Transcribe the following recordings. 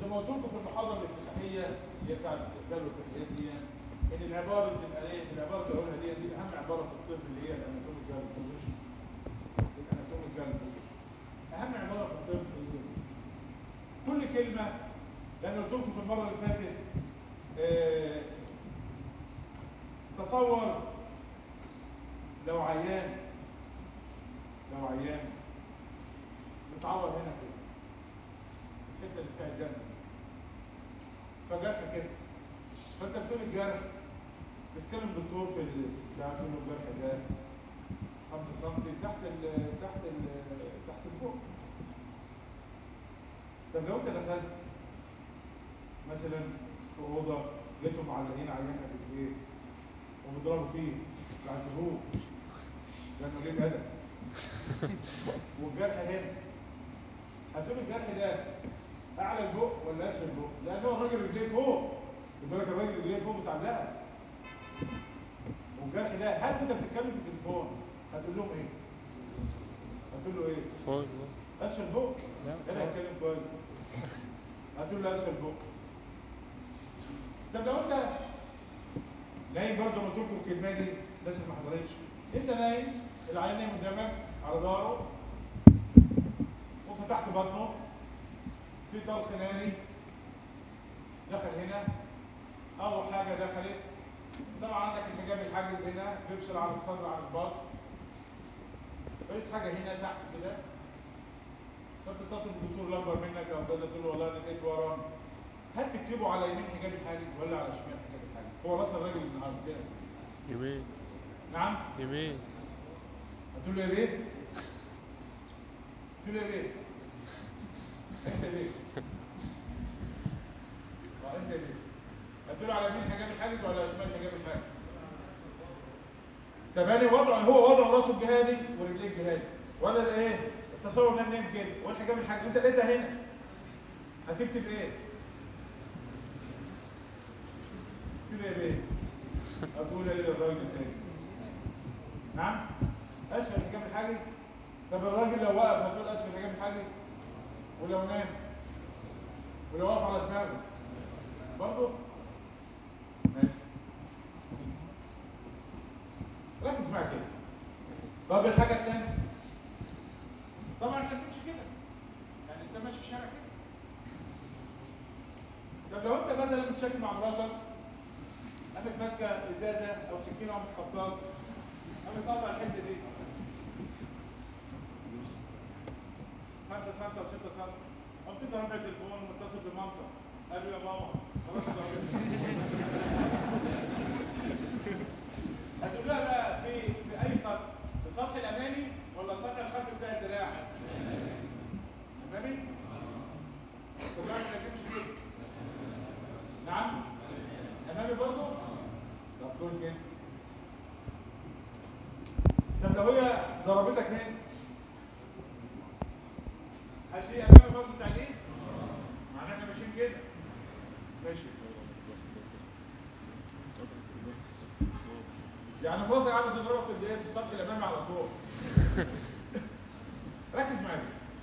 زي ما قلت لكم في المحاضره الافتتاحيه اللي هي بتاع الاستقبال والتدريب دي ان العباره اللي ايه العباره اللي هقولها دي دي اهم عباره في الطب اللي هي الاناتوميكال بوزيشن الاناتوميكال بوزيشن اهم عباره في الطب هي كل كلمه لان قلت لكم في المره اللي فاتت آه تصور لو عيان لو عيان متعور هنا كده الحته اللي فيها جنب فجرح كده فانت بتقول الجرح بتكلم دكتور في البتاع تقول له الجرح ده 5 سم تحت ال تحت ال تحت الفوق طب لو انت دخلت مثلا في اوضه لقيتهم معلقين عيان قد ايه وبيضربوا فيه يعذبوه لانه ليه الادب والجرح هنا هتقول الجرح ده اعلى البق ولا اسفل البق؟ لان هو الراجل رجليه فوق خد بالك الراجل رجليه فوق متعلقه والجرح ده هل انت بتتكلم في التليفون هتقول لهم ايه؟ هتقول له ايه؟ فوق اسفل البق؟ لا، انا فوق. هتكلم كويس هتقول له اسفل البق طب لو انت نايم برضه ما تقول الكلمه دي الناس اللي ما حضرتش انت نايم العيان نايم قدامك على ظهره وفتحت بطنه في طلق ناري دخل هنا اول حاجه دخلت طبعا عندك الحجاب الحاجز هنا بيفصل عن الصدر عن البطن بقيت حاجه هنا تحت كده فبتتصل بالدكتور الاكبر منك او كذا تقول له والله انا جيت ورا هل تكتبه على يمين حجاب الحاجز ولا على شمال حجاب الحاجز؟ هو راس الراجل النهارده كده يمين نعم يمين هتقول له يا بيه؟ تقول له يا بيه؟ انت يا بيه؟ اه انت يا بيه؟ هتقول له على يمين حجاب الحاجز ولا على شمال حجاب الحاجز؟ تمام وضع هو وضع راسه الجهادي ورجليه الجهادي ولا الايه؟ التصور ده منين كده؟ والحجاب الحاجز انت لقيتها هنا هتكتب ايه؟ تقول يا بيه؟ هتقول ايه للراجل تاني؟ نعم؟ اسفل حجاب الحاجز؟ طب الراجل لو وقف هتقول اسفل حجاب الحاجز؟ ولو نام؟ ولو وقف على دماغه؟ برضه؟ ماشي ركز معايا كده طب الحاجة الثانية طبعا احنا بنمشي كده يعني انت ماشي في الشارع كده طب لو انت مثلا متشاكل مع مراتك قامت ماسكه ازازه او سكينه وقامت خبطاك قامت قاطعه الحته دي 5 سم او 6 سم قمت انت رافع التليفون ومتصل بمامتك قال له يا ماما خلاص ضربت. هتقول لها بقى في في اي سطح؟ في السطح الامامي ولا السطح الخلفي بتاع الدراع؟ امامي؟ طب اعمل تمشي كده نعم؟ امامي برضه؟ طب كويس جدا طب لو هي ضربتك هنا هتلاقي امامي برضه بتاع الايد؟ معناه احنا ماشيين كده ماشي يعني مراتي قاعده تضربك في الايه في السطح الامامي على طول ركز معايا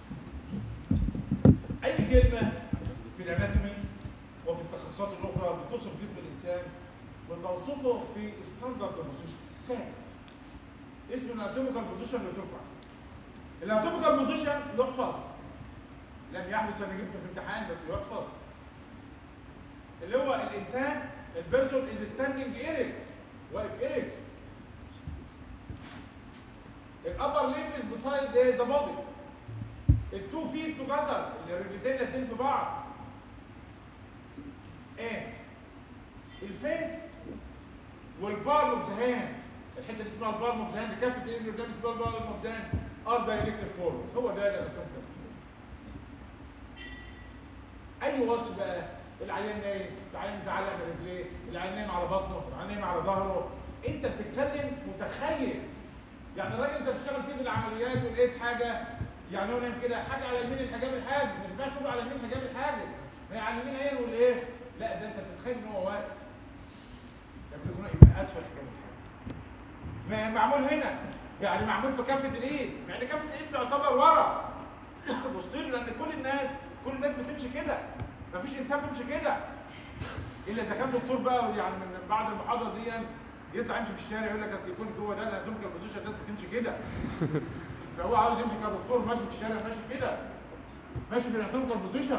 اي كلمه في الاناتومي وفي التخصصات الاخرى بتوصف جسم الانسان بتوصفه في ستاندرد بوزيشن سهل اسمه الاناتوميكال بوزيشن بترفع الاناتوميكال بوزيشن يحفظ لم يحدث انا جبته في امتحان بس يحفظ اللي هو الانسان البيرسون از ستاندنج ايريك واقف ايريك الابر ليم از بسايد ذا بودي التو فيت توجذر الرجلتين لازقين في بعض ايه الفيس والبارم اوف ذا هاند الحته اللي اسمها البارم اوف ذا هاند كافه الايد اللي قدام اسمها البارم اوف ذا هاند ار دايركتد فورورد هو ده اللي انا اي وصف بقى العيان نايم العيان متعلق برجليه العيان نايم على بطنه العيان نايم على ظهره انت بتتكلم متخيل يعني الراجل انت بتشتغل فيه في العمليات ولقيت حاجه يعني هو نايم كده حاجه على يمين الحجاب الحاجب ما ينفعش تقول على يمين الحجاب الحاجب ما هي على يمين عين ولا ايه؟ لا ده انت بتتخيل ان هو واقف يبقى يبقى اسفل الحجاب الحاجب ما- معمول هنا يعني معمول في كافه الايد مع ان كافه الايد تعتبر ورا بصير لان كل الناس كل الناس بتمشي كده مفيش مفيش انسان بيمشي كده الا اذا كان دكتور بقى يعني من بعد المحاضره دي يطلع يمشي في الشارع يقول لك اصل يكون جوه ده الاناتوميكال بوزيشن الناس بتمشي كده فهو عاوز يمشي كدكتور ماشي في الشارع ماشي كده ماشي في الاناتوميكال بوزيشن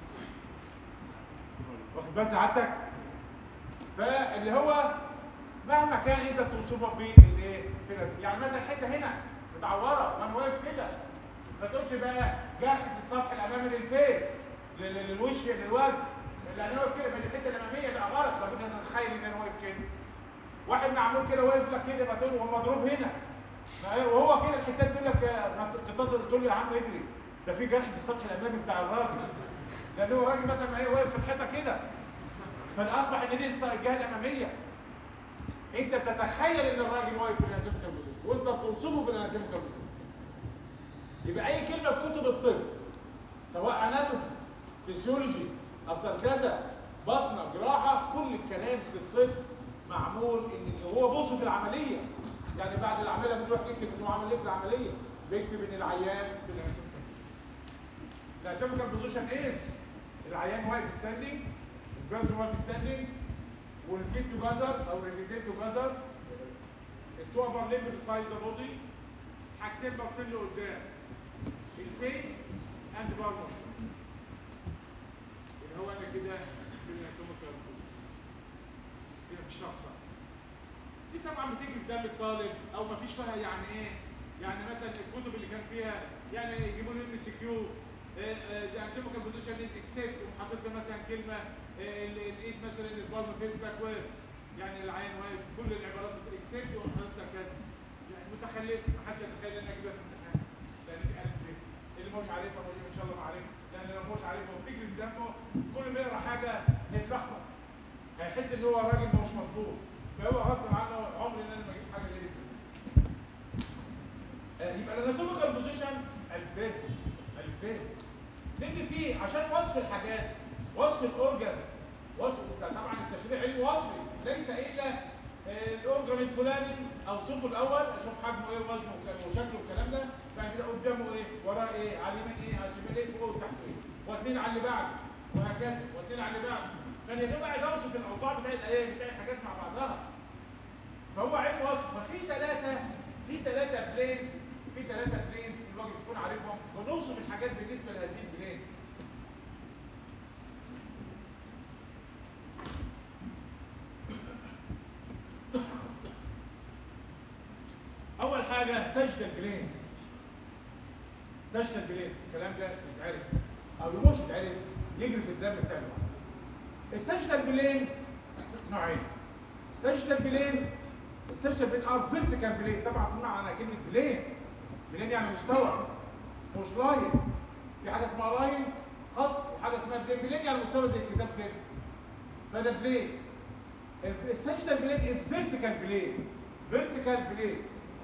واخد بال سعادتك فاللي هو مهما كان انت بتوصفه في الايه في ال- يعني مثلا حته هنا متعوره وانا واقف كده ما تقولش بقى جرح في السطح الامامي للفيس لل- للوش للوجه اللي انا واقف كده في الحته الاماميه بقى غلط لابد ان نتخيل ان انا واقف كده واحد معمول كده واقف لك كده ما تقول هو مضروب هنا ما هي- وهو كده الحتات تقول لك آه، ما تتصل تقول له يا عم اجري ده في جرح في السطح الامامي بتاع الراجل لان هو راجل مثلا ما هي واقف في الحيطه كده فالاصبح ان دي الجهه الاماميه انت بتتخيل ان الراجل واقف في الاناتوميكال بوزيشن وانت بتوصفه في الاناتوميكال بوزيشن يبقى اي كلمه في كتب الطب سواء اناتومي فيسيولوجي افسر كذا بطنه جراحه كل الكلام في الطب معمول ان هو بص في العمليه يعني بعد العمليه بتروح تكتب انه عمل ايه في العمليه بيكتب ان العيان في الاناتوميكال الاناتوميكال بوزيشن ايه؟ العيان واقف ستاندنج البيرسون واقف ستاندنج والفيت توجذر او ريليتيد توجذر التو ابر ليفل سايد ذا بودي حاجتين باصين لقدام الفيس اند بالمر اللي هو انا كده في الاناتوميكال كده في الشخص دي طبعا بتيجي في دم الطالب او ما فيش فيها يعني ايه يعني مثلا الكتب اللي كان فيها يعني يجيبوا لي ام سي كيو ذا اناتوميكال بوزيشن از اكسبت وحاطط لي مثلا كلمه آه، ال- الايد مثلا البالم فيس باكورد يعني العين واقف كل العبارات اكسبت وحاطط لك كده يعني متخلف ما حدش يتخيل ان انا اجيبها في الامتحان لان في الف ب اللي مش عارفها هو ان شاء الله ما عارفها لان لو مش عارفها وبتجري في دمه كل ما يقرا حاجه هيتلخبط هيحس ان هو راجل مش مظبوط فهو غصب عنه عمري ان انا ما اجيب حاجه زي كده آه، يبقى الاناتوميكال بوزيشن الفهم الفهم نيجي فيه عشان وصف الحاجات وصف الاورجن وصف طبعا التشريح علم وصفي ليس الا آه، الاورجن الفلاني اوصفه الاول اشوف حجمه ايه ووزنه وك- وشكله والكلام ده بعد كده قدامه ايه وراه ايه على اليمين ايه على الشمال ايه فوق وتحت ايه واثنين على اللي بعده وهكذا واثنين على اللي بعده كان يا دوب قاعد اوصف الاوضاع بتاعت ايه بتاعت حاجات مع بعضها فهو علم وصف ففي ثلاثة في ثلاثة بلين في ثلاثة بلين الواجب تكون عارفهم ونوصف الحاجات بالنسبة لهذه البلين أول حاجة سجد البلين سجد البلين الكلام ده يتعرف أو مش يتعرف يجري في الدم بتاعه السجد البلين نوعين سجد البلين السجد البلين اه فيرتيكال بلين طبعا في معنى كلمة بلين بلين يعني مستوى مش لاين في حاجة اسمها لاين خط وحاجة اسمها بلين بلين يعني مستوى زي الكتاب كده فده بلين السجدة بلين از فيرتيكال بلين فيرتيكال بلين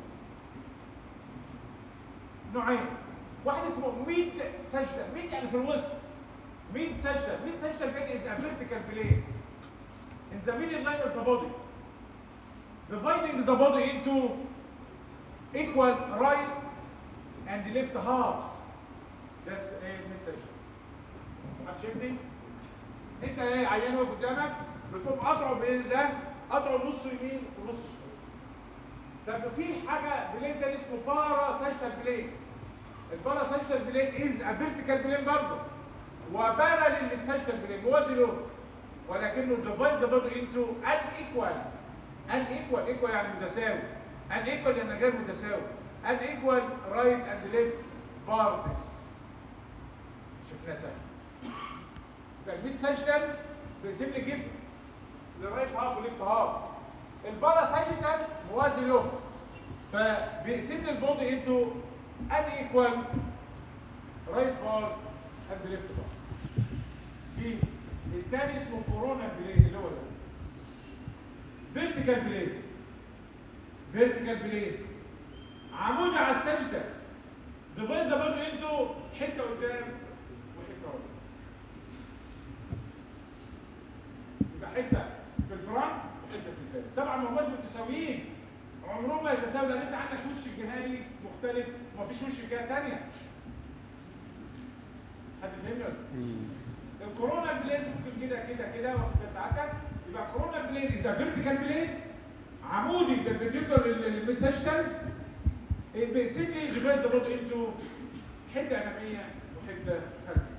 نوعين واحد اسمه ميد سجدة ميد يعني في الوسط ميد سجدة ميد سجدة بلين is a vertical plane in the middle line of the body dividing the body into equal right and left halves that's ايه ميد سجدة حد شايفني؟ انت ايه عيان واقف قدامك بتقوم قاطعه بين ده قاطعه نص يمين ونص شمال طب في حاجه بلين تاني اسمه بارا ساجيتال بلين البارا ساجيتال بلين از ا فيرتيكال بلين برضه وباراليل للساجيتال بلين موازي له ولكنه ديفايد ذا بودي انتو ان ايكوال ان ايكوال ايكوال يعني متساوي ان ايكوال يعني غير متساوي ان ايكوال رايت اند ليفت بارتس شفناها سهل يبقى الميد ساجيتال بيقسم لي الجسم لرايت هاف وليفت هاف البارا ساجيتال موازي له فبيقسم لي البودي انتو ان ايكوال رايت بار اند ليفت بار في الثاني اسمه كورونا بلين اللي هو ده فيرتيكال بلين فيرتيكال بلين عمودي على السجده ديفايد ذا بودي انتو حته قدام وحته ورا يبقى حته في الفرونت وحته في الخلف طبعا ما هماش متساويين عمرهم ما يتساووا لان انت عندك وش الجهاري مختلف ومفيش وش جهه ثانيه حد فهمني ولا؟ الكورونا بلين ممكن كده كده كده واخد بال ساعتك يبقى كورونا بلين اذا فيرتيكال بلين عمودي بالفيديكال للميساجتال بيسكلي ديفايد ذا بودي انتو حته اماميه وحته خلفيه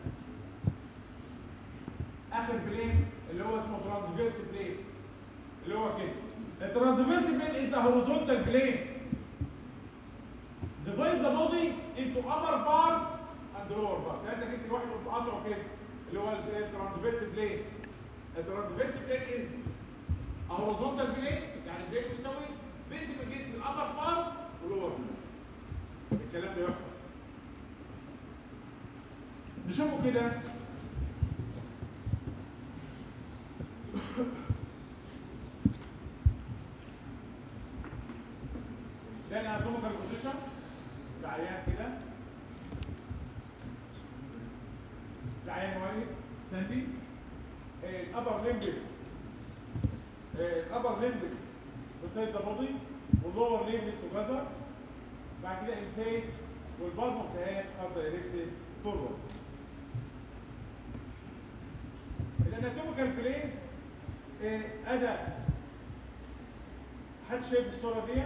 اخر بلين اللي هو اسمه ترانسفيرس بلين اللي هو كده الترانسفيرس بلين از هوريزونتال بلين divide the body into upper part and lower part يعني انت جبت واحد قمت قاطعه كده اللي هو الترانسفيرس بلين الترانسفيرس بلين از هوريزونتال بلين يعني بلين مستوي بيقسم الجسم الابر بارت واللور الكلام ده يحفظ نشوفه كده ده الاناتوميكال بوزيشن العيان كده العيان واقف ستاندي الابر ليمبس الابر ليمبس beside the body واللور ليمبس together بعد كده الفيس والبالم اوف ذا هاند ار دايركتد فورورد الاناتوميكال بلينز انا حد شايف الصوره دي؟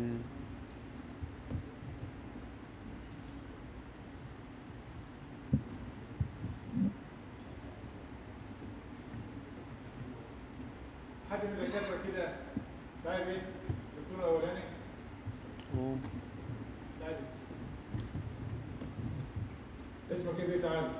حد من الدكاتره كده تعالى ايه الدكتور الاولاني تعالى اسمك ايه بيه تعالى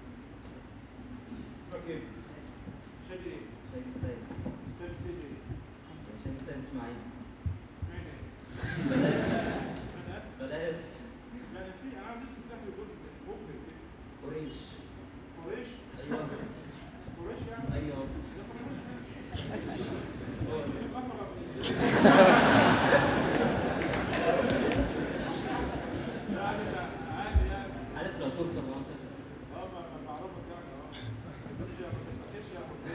اسمك ايه شادي ايه شايف السيد شادي سيدي ايه شايف السيد اسماعيل اسمعني ايه انا بلاش لا نسيت انا عايز اسم سهل يقول مبهر كده قريش قريش ايوه قريش يعني ايوه هو ده. يعني عادي يعني عارف لو توصل مصر اه ما ما بعرفك يعني اه مش ما تستحقش يا ابو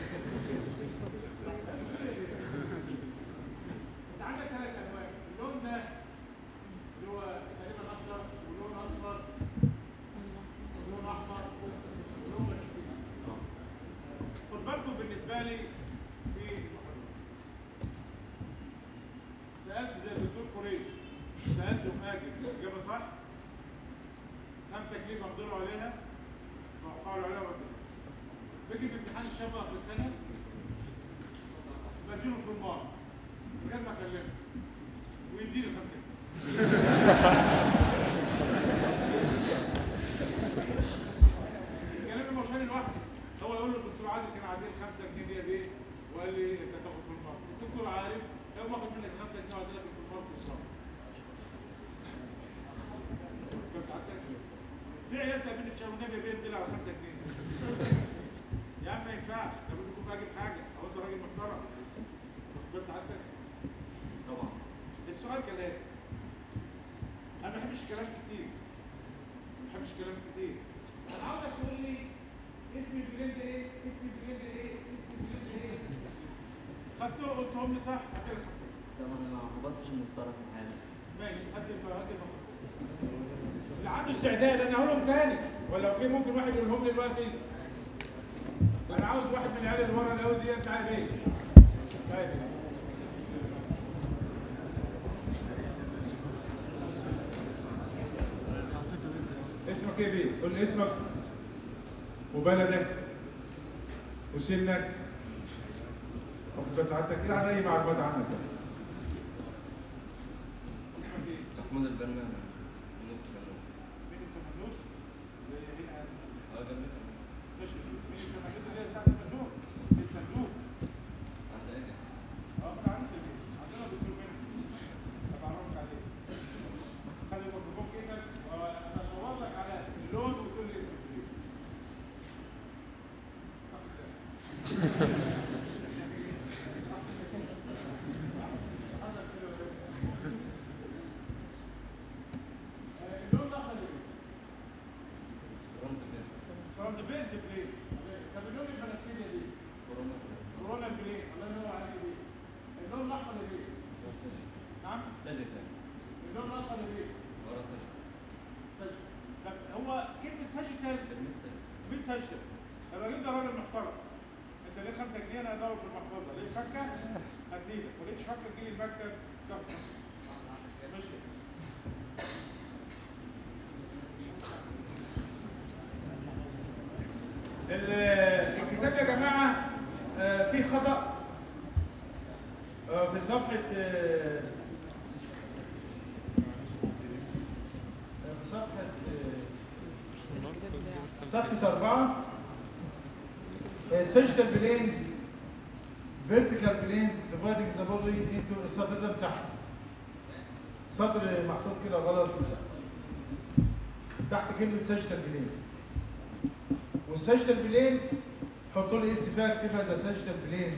انت عندك ثلاث الوان اللون ده اللي هو تقريبا اخضر ولون اصفر ولون احمر ولون بنفسجي اه خد بالكم بالنسبه لي في المحاضره سالت زي الدكتور قريش سالته ماجد الاجابه صح خمسة جنيه مقدور عليها وقالوا عليها مقدور بيجي في امتحان الشفا في السنه بديله في المار من غير ما اكلمه ويديني خمسة جنيه الكلام ده مش انا لوحدي هو يقول له الدكتور عادل كان عادل 5 جنيه دي دي وقال لي انت تاخد في المار الدكتور عارف هو واخد منك 5 جنيه وعدل لك في المار في الشهر بس عندك في عيال تقابلني في شهر النبي بيدي لي على 5 جنيه يا عم ما ينفعش لابد يكون باجي بحاجه او انت راجل محترم بس عندك طبعا السؤال كالاتي انا ما بحبش الكلام كتير ما بحبش الكلام كتير انا عاوزك تقول لي اسم البلاد ايه اسم البلاد ايه اسم البلاد ايه خدته قلتهم لي صح هات لي خدتهم طبعا انا ما ببصش المسطره في الحياه بس ماشي هات لي هات لي اللي عنده استعداد انا هقولهم تاني ولا في ممكن واحد يقولهم لي دلوقتي انا عاوز واحد من العيال اللي ورا القوي دي تعالى ايه تعالى ايه اسمك ايه بيه؟ قول لي اسمك وبلدك وسنك واخد بس سعادتك كده عن اي معلومات عنك يعني. اسمك ايه؟ محمود البنا محمود البنا مين السمنوت؟ اللي هي هنا اه جنبنا ماشي مين السمنوت اللي هي بتاعت الصندوق؟ في الصندوق عند ايه اه بتاع انت البيت عندنا دكتور منى ابقى اعرفك عليه خلي الميكروفون في ايدك وانا اشاور لك على اللون وتقول لي اسم البيت اللون الاحمر اللي فرنسا كده فروم ذا بيز بليد طب اللون البنفسجي دي كورونا كورونا بليد الله ينور عليك دي اللون الاحمر اللي نعم ساجيتال اللون الاصفر اللي ورا ساجيتال سجل طب هو كلمه ساجيتال الميد مين ساجيتال الراجل ده راجل محترم انت ليه 5 جنيه انا هدور في المحفظه ليه فكه هديلك ولقيت فكه تجيلي المكتب تاخد ماشي ال- الكتاب يا جماعه آه، فيه خطا آه، في صفحه آه، في صفحه آه، صفحه اربعه سيجيتال بلينز vertical planes dividing the body into السطر ده تحت سطر محطوط كده غلط تحت كلمة سيجيتال بلين والسيجيتال بلين حطوا لي اس فيها اكتبها ده سيجيتال بلين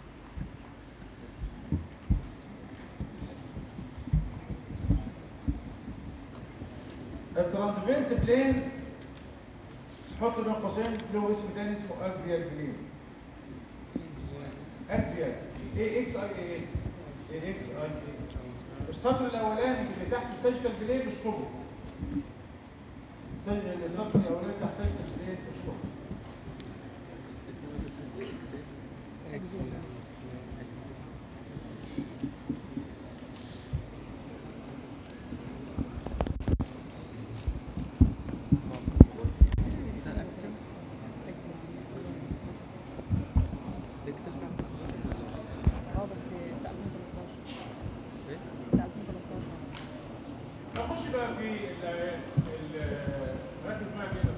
الترانسفيرس بلين حط بين قوسين له اسم تاني اسمه اكزيال بلين اكزيال ايه اكس اي ايه ايه اكس اي ايه السطر الاولاني اللي تحت السيجيتال بلين اشطبه السج- السطر الاولاني تحت السيجيتال بلين اشطبه اه بس بتاع 2013 بتاع 2013 نخش بقى في ال ال ركز معايا كده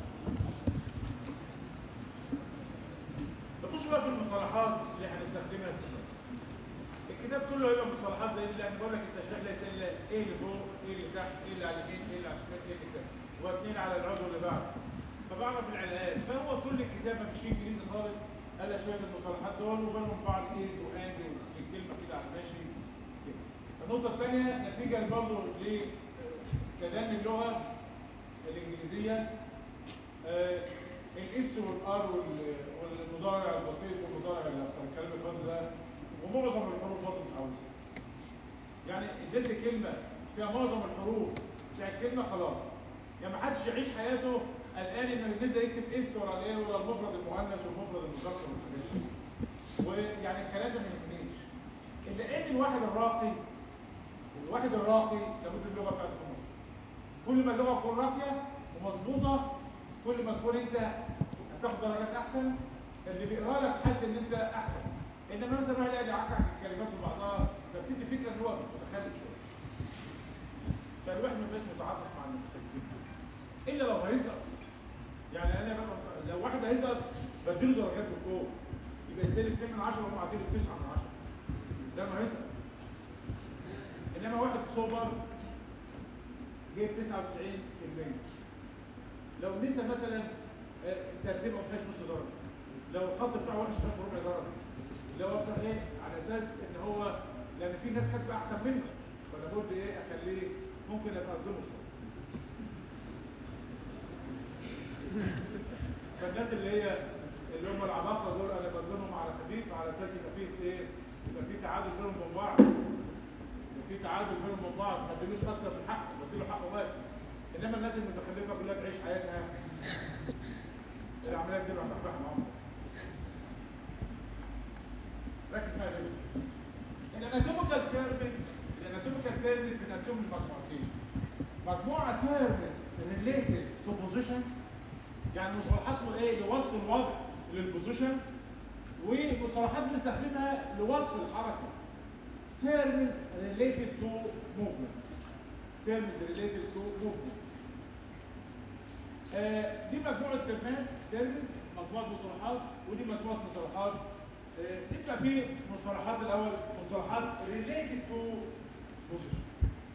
نخش بقى في المصطلحات اللي هنستخدمها السنة الكتاب كله هيبقى مصطلحات زي اللي انا بقول لك التشريح ليس الا ايه اللي فوق ايه اللي تحت ايه اللي على اليمين ايه اللي على الشمال ايه اللي كده واثنين على العضو اللي بعده فبعرف العلاقات فهو كل الكتاب ما فيش انجليزي خالص الا شويه المصطلحات دول وبينهم بعض ايز واند والكلمه كده على الماشي كده. النقطه الثانيه نتيجه برضه لتدني اللغه الانجليزيه آه، الاس والار وال- والمضارع البسيط والمضارع الاكثر الكلام الفاضي ده ومعظم الحروف برضه مش عاوزها يعني اديت كلمه فيها معظم الحروف بتاع الكلمه خلاص يعني ما حدش يعيش حياته قلقان انه ينزل يكتب اس ورا الايه ورا المفرد المؤنث والمفرد المذكر والحاجات دي ويعني الكلام ده ما يهمنيش الا ان الواحد الراقي الواحد الراقي لابد اللغه بتاعته تكون مظبوطه كل ما اللغه تكون راقيه ومظبوطه كل ما تكون انت هتاخد درجات احسن اللي بيقرا لك حاسس ان انت احسن انما مثلا واحد قاعد يعكك الكلمات وبعضها فبتدي فكره ان هو متخلف شويه فالواحد ما بقاش متعاطف مع المتخلفين الا لو هيسقط يعني انا مثلا لو واحد هيسقط بديله درجات بالفوق يبقى يستاهل 2 من 10 وهم عاطينه 9 من 10 ده ما هيسقط انما واحد سوبر جايب 99% لو النسا مثلا آه، ترتيبها ما فيهاش نص درجه لو الخط بتاعه وحش ما فيهاش ربع درجه لو مثلا ايه على اساس ان هو لان في ناس كاتبه احسن منه فانا بقول ايه اخليه ممكن ابقى اظلمه شويه فالناس اللي هي اللي هم العباقره دول انا بظلمهم على خفيف على اساس يبقى فيه ايه يبقى فيه تعادل بينهم وبين بعض يبقى فيه تعادل بينهم وبين بعض ما اديلوش اكتر من حقه بديله حقه بس انما الناس المتخلفه كلها تعيش حياتها العمليه بتبقى مفتوحه معاهم ركز معايا كده الاناتوميكال تيرمز الاناتوميكال تيرمز بنقسمهم لمجموعتين مجموعه تيرمز ريليتد تو بوزيشن يعني مصطلحات ايه لوصف الوضع للبوزيشن ومصطلحات بنستخدمها لوصف الحركه terms related to movement terms related to movement آه دي مجموعه كلمات terms مجموعه مصطلحات ودي مجموعه مصطلحات آه نبدا في مصطلحات الاول مصطلحات related to position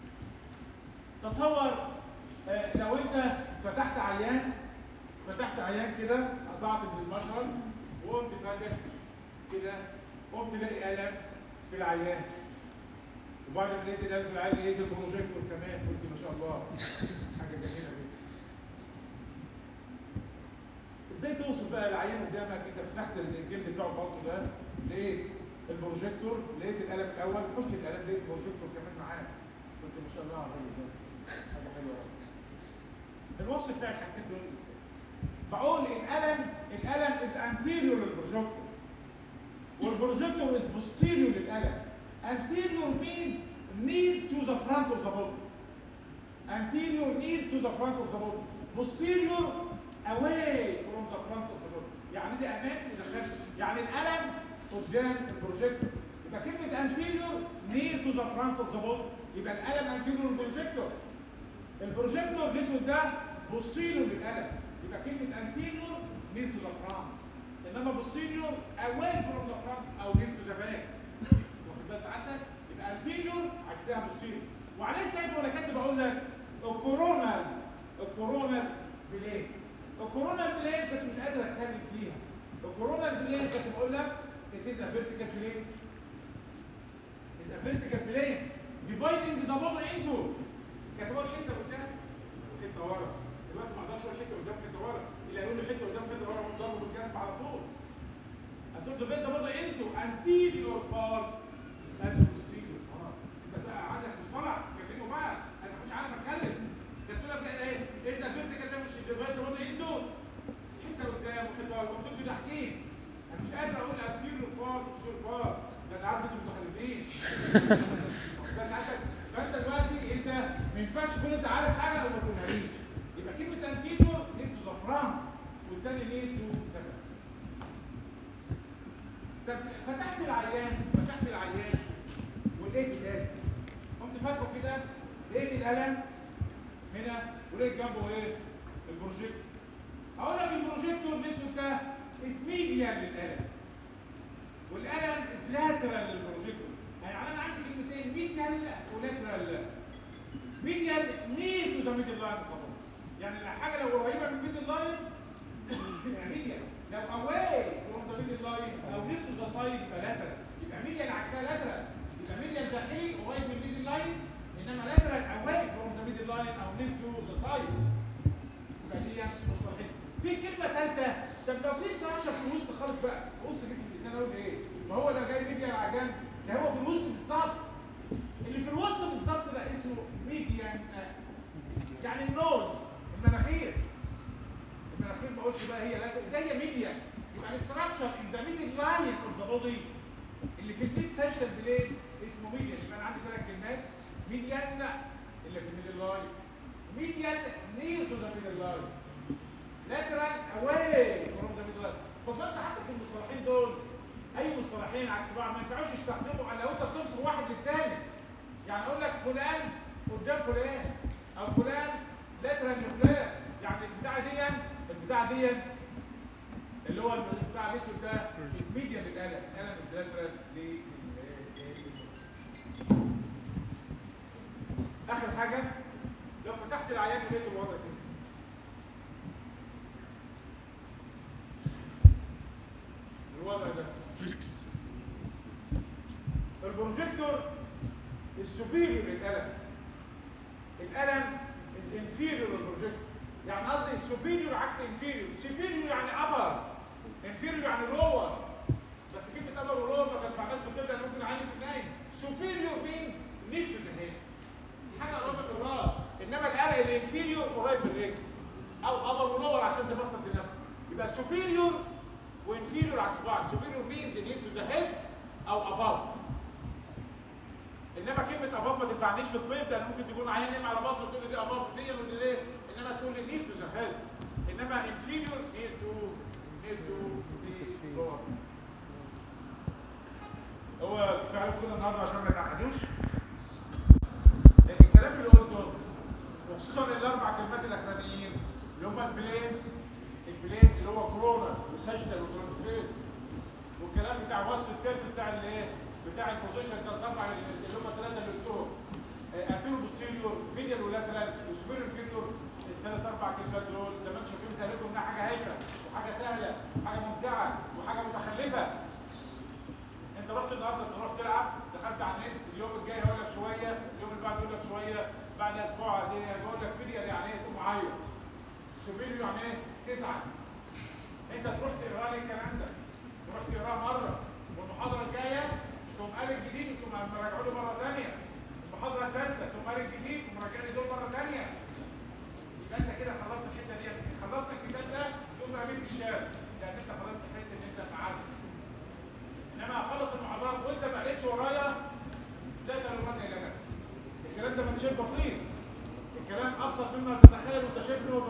تصور آه لو انت فتحت عيان فتحت عيان كده قطعت من المشرط وقمت فاتح كده قمت تلاقي قلم في العيان وبعد ما لقيت القلم في العيان لقيت البروجيكتور كمان قلت ما شاء الله حاجه جميله جدا ازاي توصف بقى العيان قدامك انت فتحت الجلد بتاعه برضه ده لقيت البروجيكتور لقيت القلم الاول حشت القلم لقيت البروجيكتور كمان معاه قلت ما شاء الله على الراجل ده حاجه حلوه قوي الوصف بتاع الحاجتين دول ازاي بقول القلم القلم anterior means near to the front of the body anterior near to the front of the body posterior away from the front of the body يعني دي امام وده خلف يعني القلم قدام البروجيكتور يبقى كلمه anterior near to the front of the body يبقى القلم anterior البروجيكتور البروجيكتور الاسود ده posterior للقلم يبقى كلمه anterior near to the front انما posterior away from the front او near to the back واخد بال سعادتك يبقى anterior عكسها posterior وعليه سيد وانا كاتب اقول لك الكورونا الكورونا بلين الكورونا بلين كنت مش قادر اتكلم فيها الكورونا بلين كنت بقول لك it is a vertical plane is a vertical plane dividing the body into كانت بقول حته قدام وحته ورا دلوقتي ما اقدرش اقول حته قدام وحته ورا اللي هيقول لي حته قدام وحته ورا اقوم ضربه بالجزم على طول هتقول divide the body into anterior part and posterior part انت بقى عندك مصطلح كلمه بقى انا مش عارف اتكلم ده تقول لك ايه اذا فيرتيكال ده مش divide the body into حته قدام وحته ورا المفروض كده تحكيم انا مش قادر اقول anterior part posterior part لان عارف انتوا متخلفين بس عندك فانت دلوقتي انت ما ينفعش تكون انت عارف حاجه وما تقولهاليش يبقى كلمه انتيريور نيد تو ذا فرونت والتاني نيد تو ذا طب فتحت العيان فتحت العيان ولقيت ده قمت فاتحه كده لقيت القلم هنا ولقيت جنبه ايه؟ البروجيكتور اقول لك البروجيكتور الاسود ده اسميديا للقلم والقلم از لاترال للبروجيكتور يعني انا عندي كلمتين ميديال ولاترال ميديال نير تو ذا ميدل لاين طبعا يعني الحاجه لو قريبه من الميدل لاين يبقى ميديال لو اواي فروم ذا ميدل لاين او نير تو ذا سايد يبقى لاترال يبقى ميديال عكسها لاترال يبقى ميديال داخلي قريب من الميدل لاين انما لاترال اواي فروم ذا ميدل لاين او نير تو ذا سايد يبقى دي مصطلحين في كلمه ثالثه طب لو في استراكشر في الوسط خالص بقى في وسط جسم الانسان اقول ايه؟ ما هو ده جاي ميديا على جنب ده هو في الوسط بالظبط اللي في الوسط بالظبط ده اسمه ميديان يعني النوز المناخير المناخير ما اقولش بقى هي لا ده هي ميديان يبقى الاستراكشر ان ذا ميدل لاين اوف ذا بودي اللي في الميد سيشن بلين اسمه ميديان يبقى انا عندي ثلاث كلمات ميديان اللي في الميدل لاين ميديان نير تو ذا ميدل لاين lateral away from the middle line فبص حتى في المصطلحين دول اي مصطلحين عكس بعض ما ينفعوش يستخدموا لو انت بتفصل واحد للتاني يعني اقول لك فلان قدام فلان او فلان lateral لفلان يعني البتاعه دي البتاعه دي اللي هو البتاع الاسود ده ميديا للقلم القلم اللاترال اخر حاجه لو فتحت العيان ولقيته الوضع كده الوضع ده البروجيكتور السوبيريور للقلم القلم الانفيريور للبروجيكتور يعني قصدي السوبيريور عكس انفيريور سوبيريور يعني ابر انفيريور يعني لور بس كلمه ابر ولور ما كانت معناش في كده ممكن اعاني في النايم سوبيريور مينز نيد تو ذا هيد حاجه قريبه من الراس انما القلم الانفيريور قريب من الرجل او ابر ولور عشان تبسط لنفسك يبقى سوبيريور وانفيريور عكس بعض سوبيريور مينز نيد تو ذا هيد او اباف انما كلمه اباف ما تنفعنيش في الطب لان ممكن تكون عيان نايم على بطنه تقول لي دي اباف دي ودي ليه انما تقول لي نيد تو ذا هيد انما انفيريور نيد تو نيد تو ذا لور هو كفايه عليكم كده النهارده عشان ما تعقدوش لكن الكلام اللي قلته وخصوصا الاربع كلمات الاخرانيين اللي هم البلينز البلينز اللي هو كورونا وسجدل وترانسبيت والكلام بتاع وصف الترم بتاع الايه بتاع البوزيشن ثلاث اربع اللي هم الثلاثه اللي قلتهم انتيرو بوستيريور ميديال ولاترال وسوبيريور انفيريور الثلاث اربع كلمات دول زي ما انتم شايفين تقريبا انها حاجه هايفه وحاجه سهله وحاجه ممتعه وحاجه متخلفه انت رحت النهارده تروح تلعب دخلت على النت اليوم الجاي هقول لك شويه اليوم اللي بعده هقول لك شويه بعد اسبوع هقول لك ميديال يعني ايه تقوم عايط سوبيريور يعني ايه تزعل انت تروح تقرا لي الكلام ده تروح تقراه مره والمحاضره الجايه تقوم قاري الجديد وتقوم مراجعه له مره ثانيه المحاضره الثالثه تقوم قاري الجديد ومراجع لي دول مره ثانيه يبقى انت كده خلصت الحته دي خلصت الكتاب ده تقوم رميه في الشارع لان انت خلاص تحس ان انت فعلت انما اخلص المحاضرات وانت ما قريتش ورايا شيء بسيط الكلام ابسط مما تتخيل وانت شايف ان هو